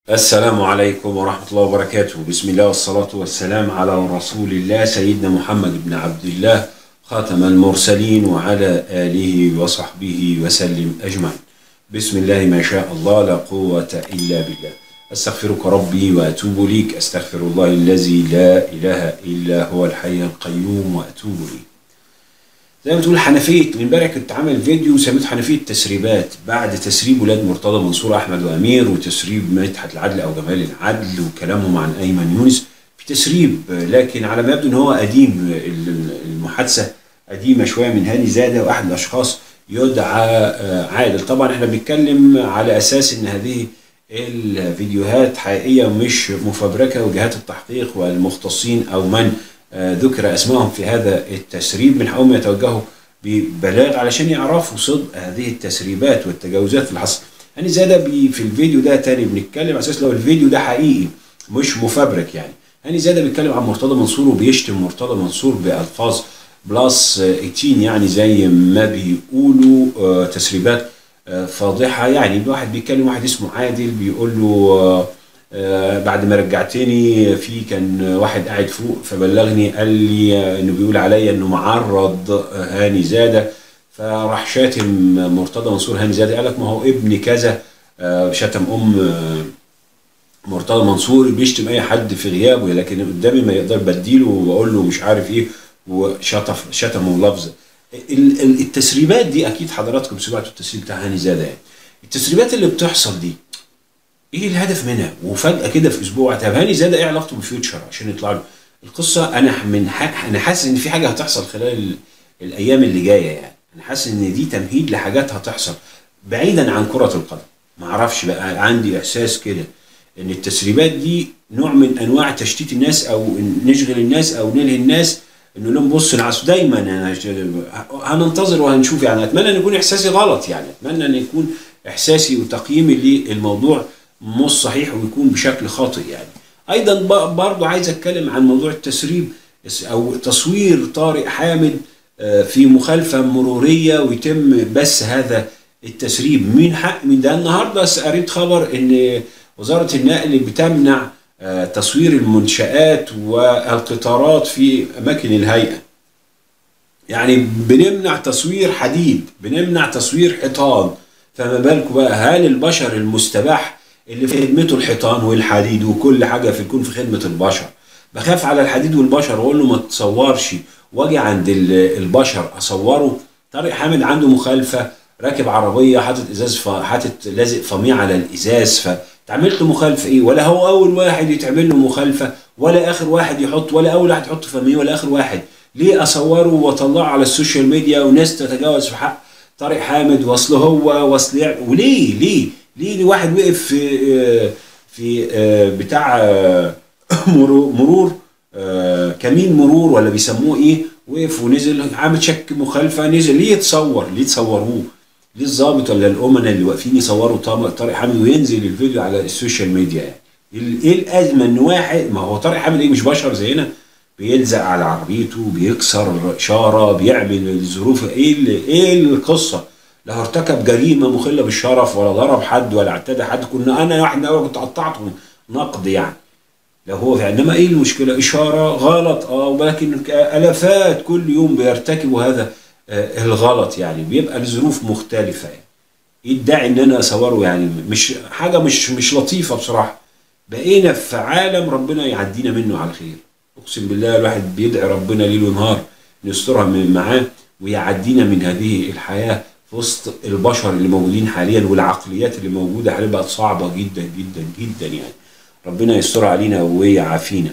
السلام عليكم ورحمة الله وبركاته بسم الله والصلاة والسلام على رسول الله سيدنا محمد بن عبد الله خاتم المرسلين وعلى آله وصحبه وسلم أجمعين بسم الله ما شاء الله لا قوة إلا بالله أستغفرك ربي وأتوب ليك أستغفر الله الذي لا إله إلا هو الحي القيوم وأتوب ليه زي ما تقول حنفيه من امبارح كنت عامل فيديو سميته حنفيه تسريبات بعد تسريب ولاد مرتضى منصور احمد وامير وتسريب مدحت العدل او جمال العدل وكلامهم عن ايمن يونس في تسريب لكن على ما يبدو ان هو قديم المحادثه قديمه شويه من هاني زاده واحد الاشخاص يدعى عادل طبعا احنا بنتكلم على اساس ان هذه الفيديوهات حقيقيه مش مفبركه وجهات التحقيق والمختصين او من ذكر اسمائهم في هذا التسريب من حقهم يتوجهوا ببلاغ علشان يعرفوا صدق هذه التسريبات والتجاوزات اللي حصلت. هاني زاده في الفيديو ده تاني بنتكلم على اساس لو الفيديو ده حقيقي مش مفبرك يعني. هاني زاده بيتكلم عن مرتضى منصور وبيشتم مرتضى منصور بالفاظ بلس 18 يعني زي ما بيقولوا تسريبات فاضحه يعني الواحد بيتكلم واحد اسمه عادل بيقول له آه بعد ما رجعتني في كان واحد قاعد فوق فبلغني قال لي انه بيقول عليا انه معرض هاني زاده فراح شاتم مرتضى منصور هاني زاده قال لك ما هو ابن كذا آه شتم ام مرتضى منصور بيشتم اي حد في غيابه لكن قدامي ما يقدر بديله واقول له مش عارف ايه وشطف شتمه لفظ التسريبات دي اكيد حضراتكم سمعتوا التسريب بتاع هاني زاده يعني التسريبات اللي بتحصل دي ايه الهدف منها وفجاه كده في اسبوع طب هاني زاد ايه علاقته بالفيوتشر عشان يطلع له القصه انا من ح... انا حاسس ان في حاجه هتحصل خلال ال... الايام اللي جايه يعني انا حاسس ان دي تمهيد لحاجات هتحصل بعيدا عن كره القدم ما اعرفش بقى عندي احساس كده ان التسريبات دي نوع من انواع تشتيت الناس او نشغل الناس او نلهي الناس انه لهم بص العصر دايما انا هننتظر وهنشوف يعني اتمنى ان يكون احساسي غلط يعني اتمنى ان يكون احساسي وتقييمي للموضوع مش صحيح ويكون بشكل خاطئ يعني ايضا برضو عايز اتكلم عن موضوع التسريب او تصوير طارق حامد في مخالفه مروريه ويتم بس هذا التسريب مين حق من ده النهارده قريت خبر ان وزاره النقل بتمنع تصوير المنشآت والقطارات في اماكن الهيئه يعني بنمنع تصوير حديد بنمنع تصوير حيطان فما بالكم بقى هل البشر المستباح اللي في خدمته الحيطان والحديد وكل حاجه في الكون في خدمه البشر بخاف على الحديد والبشر واقول له ما تصورش واجي عند البشر اصوره طارق حامد عنده مخالفه راكب عربيه حاطط ازاز ف... حاطط لازق فميع على الازاز فتعملت مخالفه ايه ولا هو اول واحد يتعمل له مخالفه ولا اخر واحد يحط ولا اول واحد يحط فميع ولا اخر واحد ليه اصوره واطلعه على السوشيال ميديا وناس تتجاوز في حق طارق حامد واصل هو واصل وليه ليه ليه واحد وقف في في بتاع مرور كمين مرور ولا بيسموه ايه وقف ونزل عامل شك مخالفه نزل ليه يتصور ليه تصوروه ليه الظابط ولا الامناء اللي واقفين يصوروا طارق حامد وينزل الفيديو على السوشيال ميديا يعني ايه الازمه ان واحد ما هو طارق حامد ايه مش بشر زينا بيلزق على عربيته بيكسر اشاره بيعمل الظروف ايه ايه القصه لا ارتكب جريمه مخله بالشرف ولا ضرب حد ولا اعتدى حد كنا انا واحد اول كنت قطعته نقد يعني لو هو انما ايه المشكله اشاره غلط اه ولكن الافات كل يوم بيرتكبوا هذا آه الغلط يعني بيبقى الظروف مختلفه يعني ايه الداعي ان انا اصوره يعني مش حاجه مش مش لطيفه بصراحه بقينا في عالم ربنا يعدينا منه على خير اقسم بالله الواحد بيدعي ربنا ليل ونهار نسترها من معاه ويعدينا من هذه الحياه في وسط البشر اللي موجودين حاليا والعقليات اللي موجوده حاليا بقت صعبه جدا جدا جدا يعني ربنا يستر علينا ويعافينا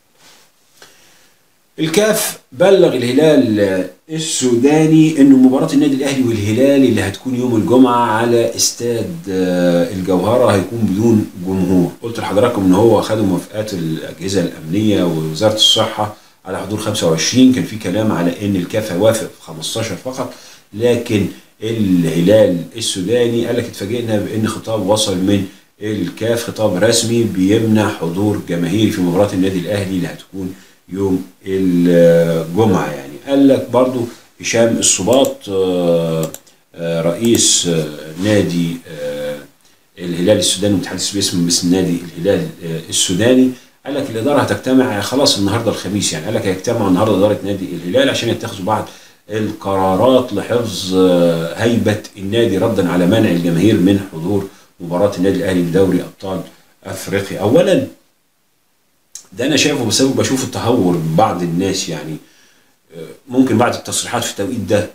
الكاف بلغ الهلال السوداني انه مباراه النادي الاهلي والهلال اللي هتكون يوم الجمعه على استاد الجوهره هيكون بدون جمهور قلت لحضراتكم ان هو خدوا موافقات الاجهزه الامنيه ووزاره الصحه على حضور 25 كان في كلام على ان الكاف هيوافق 15 فقط لكن الهلال السوداني قال لك اتفاجئنا بان خطاب وصل من الكاف خطاب رسمي بيمنع حضور جماهيري في مباراه النادي الاهلي اللي هتكون يوم الجمعه يعني قال لك برضو هشام الصباط رئيس نادي الهلال السوداني متحدث باسم باسم نادي الهلال السوداني قال لك الاداره هتجتمع خلاص النهارده الخميس يعني قال لك هيجتمعوا النهارده اداره نادي الهلال عشان يتخذوا بعض القرارات لحفظ هيبه النادي ردا على منع الجماهير من حضور مباراه النادي الاهلي بدوري ابطال افريقيا اولا ده انا شايفه بسبب بشوف التهور من بعض الناس يعني ممكن بعض التصريحات في التوقيت ده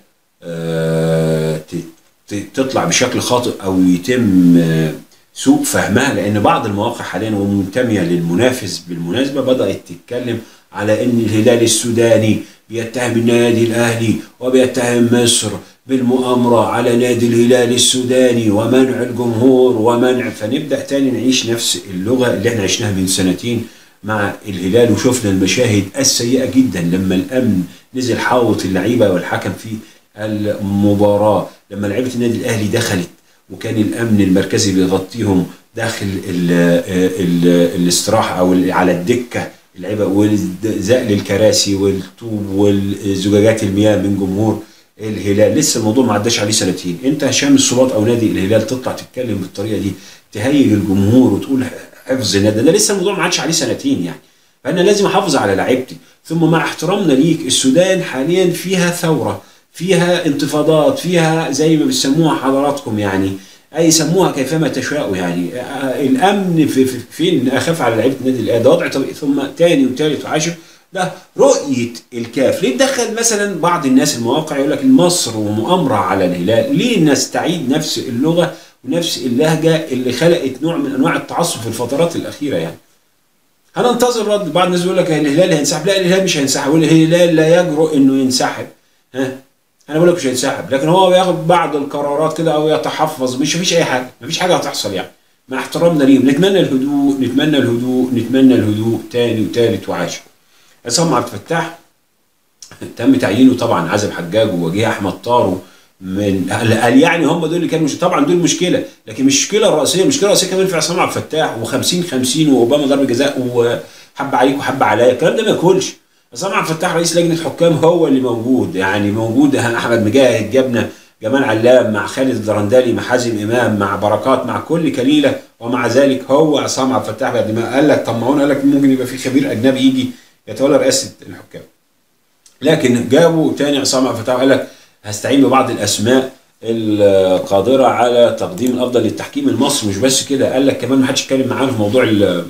تطلع بشكل خاطئ او يتم سوء فهمها لان بعض المواقع حاليا ومنتميه للمنافس بالمناسبه بدات تتكلم على ان الهلال السوداني بيتهم النادي الاهلي وبيتهم مصر بالمؤامره على نادي الهلال السوداني ومنع الجمهور ومنع فنبدا تاني نعيش نفس اللغه اللي احنا عشناها من سنتين مع الهلال وشفنا المشاهد السيئه جدا لما الامن نزل حاوط اللعيبه والحكم في المباراه لما لعيبه النادي الاهلي دخلت وكان الامن المركزي بيغطيهم داخل ال ال الاستراحه او على الدكه اللعيبه وزقل الكراسي والطوب والزجاجات المياه من جمهور الهلال لسه الموضوع ما عداش عليه سنتين انت هشام السلطات او نادي الهلال تطلع تتكلم بالطريقه دي تهيج الجمهور وتقول حفظ النادي ده لسه الموضوع ما عادش عليه سنتين يعني فانا لازم احافظ على لعيبتي ثم مع احترامنا ليك السودان حاليا فيها ثوره فيها انتفاضات فيها زي ما بيسموها حضراتكم يعني اي سموها كيفما تشاءوا يعني الامن في, في فين اخاف على لعيبه النادي الاهلي ده وضع طبيعي ثم ثاني وثالث وعاشر ده رؤيه الكاف ليه تدخل مثلا بعض الناس المواقع يقول لك مصر ومؤامره على الهلال ليه نستعيد نفس اللغه ونفس اللهجه اللي خلقت نوع من انواع التعصب في الفترات الاخيره يعني هننتظر رد بعض الناس يقول لك الهلال هينسحب لا الهلال مش هينسحب والهلال لا يجرؤ انه ينسحب ها انا بقول لك مش هينسحب لكن هو بياخد بعض القرارات كده او يتحفظ مش مفيش اي حاجه مفيش حاجه هتحصل يعني مع احترامنا ليهم نتمنى الهدوء نتمنى الهدوء نتمنى الهدوء تاني وتالت وعاشر عصام عبد الفتاح تم تعيينه طبعا عزب حجاج ووجيه احمد طارو من قال يعني هم دول اللي كانوا مش طبعا دول مشكله لكن مش المشكله الرئيسيه المشكله الرئيسيه كمان في عصام عبد الفتاح و50 50 واوباما ضرب جزاء وحب عليك وحب عليا الكلام ده ما ياكلش عصام عبد الفتاح رئيس لجنه حكام هو اللي موجود يعني موجود احمد مجاهد جبنا جمال علام مع خالد الدرندلي مع حازم امام مع بركات مع كل كليله ومع ذلك هو عصام عبد الفتاح بعد ما قال لك طمعونا قال لك ممكن يبقى في خبير اجنبي يجي يتولى رئاسه الحكام لكن جابوا تاني عصام عبد الفتاح قال لك هستعين ببعض الاسماء القادره على تقديم الافضل للتحكيم المصري مش بس كده قال لك كمان ما حدش اتكلم معانا في موضوع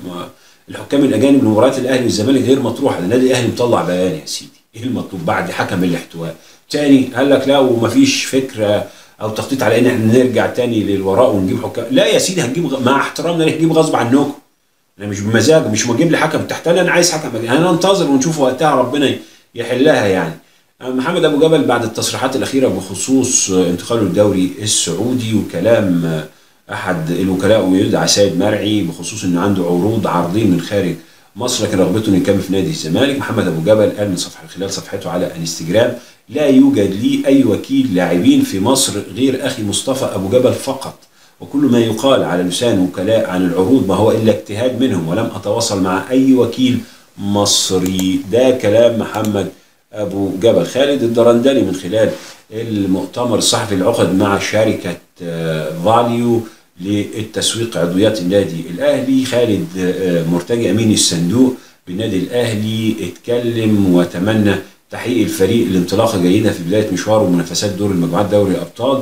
الحكام الاجانب لمباريات الاهلي والزمالك غير مطروحه ده النادي الاهلي مطلع بيان يا سيدي ايه المطلوب بعد حكم الاحتواء تاني قال لك لا ومفيش فكره او تخطيط على ان احنا نرجع تاني للوراء ونجيب حكام لا يا سيدي هتجيب غ... مع احترامنا هتجيب غصب عنكم انا مش بمزاج مش مجيب لي حكم تحت انا عايز حكم انا انتظر ونشوف وقتها ربنا يحلها يعني محمد ابو جبل بعد التصريحات الاخيره بخصوص انتقاله الدوري السعودي وكلام احد الوكلاء ويدعى سيد مرعي بخصوص انه عنده عروض عارضين من خارج مصر لكن رغبته انه يكمل في نادي الزمالك محمد ابو جبل قال من صفحه خلال صفحته على انستجرام لا يوجد لي اي وكيل لاعبين في مصر غير اخي مصطفى ابو جبل فقط وكل ما يقال على لسان وكلاء عن العروض ما هو الا اجتهاد منهم ولم اتواصل مع اي وكيل مصري ده كلام محمد ابو جبل خالد الدرندلي من خلال المؤتمر الصحفي العقد مع شركه فاليو للتسويق عضويات النادي الاهلي خالد مرتجي امين الصندوق بالنادي الاهلي اتكلم وتمنى تحقيق الفريق لانطلاقه جيده في بدايه مشواره ومنافسات دور المجموعات دوري الابطال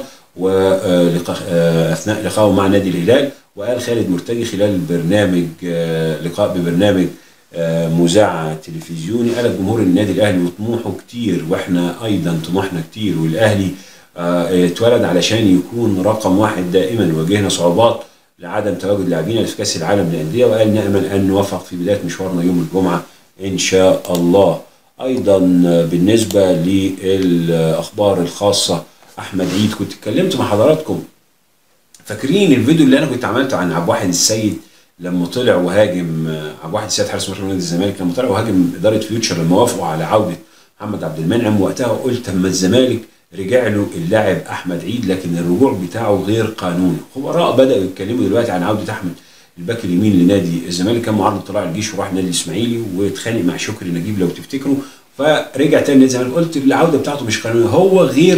واثناء لقائه مع نادي الهلال وقال خالد مرتجي خلال برنامج لقاء ببرنامج مذاع تلفزيوني قال جمهور النادي الاهلي وطموحه كتير واحنا ايضا طموحنا كتير والاهلي اتولد علشان يكون رقم واحد دائما واجهنا صعوبات لعدم تواجد لاعبين في كاس العالم للانديه وقال نامل ان نوفق في بدايه مشوارنا يوم الجمعه ان شاء الله ايضا بالنسبه للاخبار الخاصه احمد عيد كنت اتكلمت مع حضراتكم فاكرين الفيديو اللي انا كنت عملته عن عبد الواحد السيد لما طلع وهاجم عبد الواحد السيد حارس مرمى نادي الزمالك لما طلع وهاجم اداره فيوتشر لما وافقوا على عوده محمد عبد المنعم وقتها قلت اما الزمالك رجع له اللاعب احمد عيد لكن الرجوع بتاعه غير قانوني خبراء بداوا يتكلموا دلوقتي عن عوده احمد الباك اليمين لنادي الزمالك كان معرض طلائع الجيش وراح نادي الاسماعيلي واتخانق مع شكري نجيب لو تفتكروا فرجع تاني نادي الزمالك قلت العوده بتاعته مش قانونيه هو غير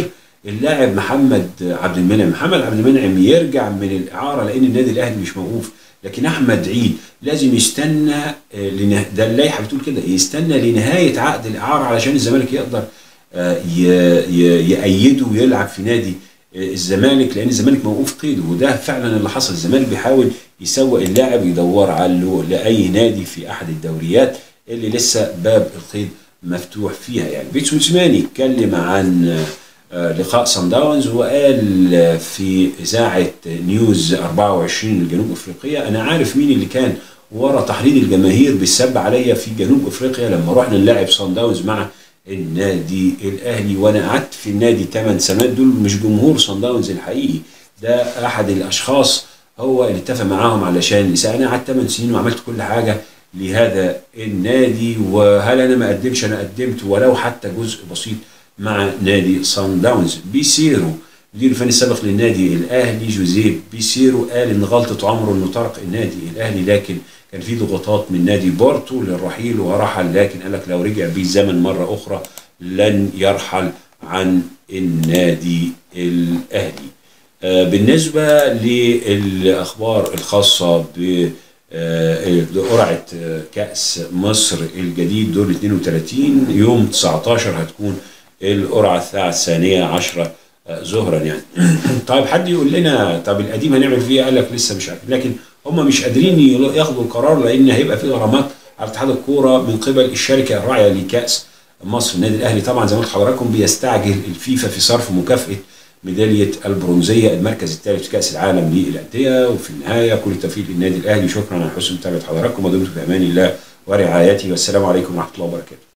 اللاعب محمد عبد المنعم محمد عبد المنعم يرجع من الاعاره لان النادي الاهلي مش موقوف لكن احمد عيد لازم يستنى آه، لنه... ده اللائحه بتقول كده يستنى لنهايه عقد الاعاره علشان الزمالك يقدر آه، ي- ي- يأيده ويلعب في نادي آه، الزمالك لان الزمالك موقوف قيده وده فعلا اللي حصل الزمالك بيحاول يسوق اللاعب يدور على لاي نادي في احد الدوريات اللي لسه باب القيد مفتوح فيها يعني بيتسو موسيماني اتكلم عن آه، آه، لقاء سان داونز وقال آه، في اذاعه نيوز 24 الجنوب افريقيه انا عارف مين اللي كان ورا تحريض الجماهير بالسب عليا في جنوب افريقيا لما رحنا نلعب سان داونز مع النادي الاهلي وانا قعدت في النادي 8 سنوات دول مش جمهور سان داونز الحقيقي ده احد الاشخاص هو اللي اتفق معاهم علشان يساعد انا قعدت 8 سنين وعملت كل حاجه لهذا النادي وهل انا ما قدمش انا قدمت ولو حتى جزء بسيط مع نادي سان داونز بيسيرو مدير الفني السابق للنادي الاهلي جوزيه بيسيرو قال ان غلطه عمره انه ترك النادي الاهلي لكن كان في ضغوطات من نادي بورتو للرحيل ورحل لكن قال لك لو رجع بيه الزمن مره اخرى لن يرحل عن النادي الاهلي. آه، بالنسبه للاخبار الخاصه ب آه، قرعه آه، كاس مصر الجديد دور 32 يوم 19 هتكون القرعه الساعه الثانيه 10 آه، ظهرا يعني طيب حد يقول لنا طب القديم هنعمل فيه إيه؟ قال لك لسه مش عارف لكن هم مش قادرين يل- ياخدوا القرار لان هيبقى في غرامات على اتحاد الكوره من قبل الشركه الراعيه لكاس مصر النادي الاهلي طبعا زي ما قلت لحضراتكم بيستعجل الفيفا في صرف مكافاه ميداليه البرونزيه المركز الثالث في كاس العالم للانديه وفي النهايه كل التوفيق للنادي الاهلي شكرا على حسن متابعه حضراتكم ودمتم في امان الله ورعايته والسلام عليكم ورحمه الله وبركاته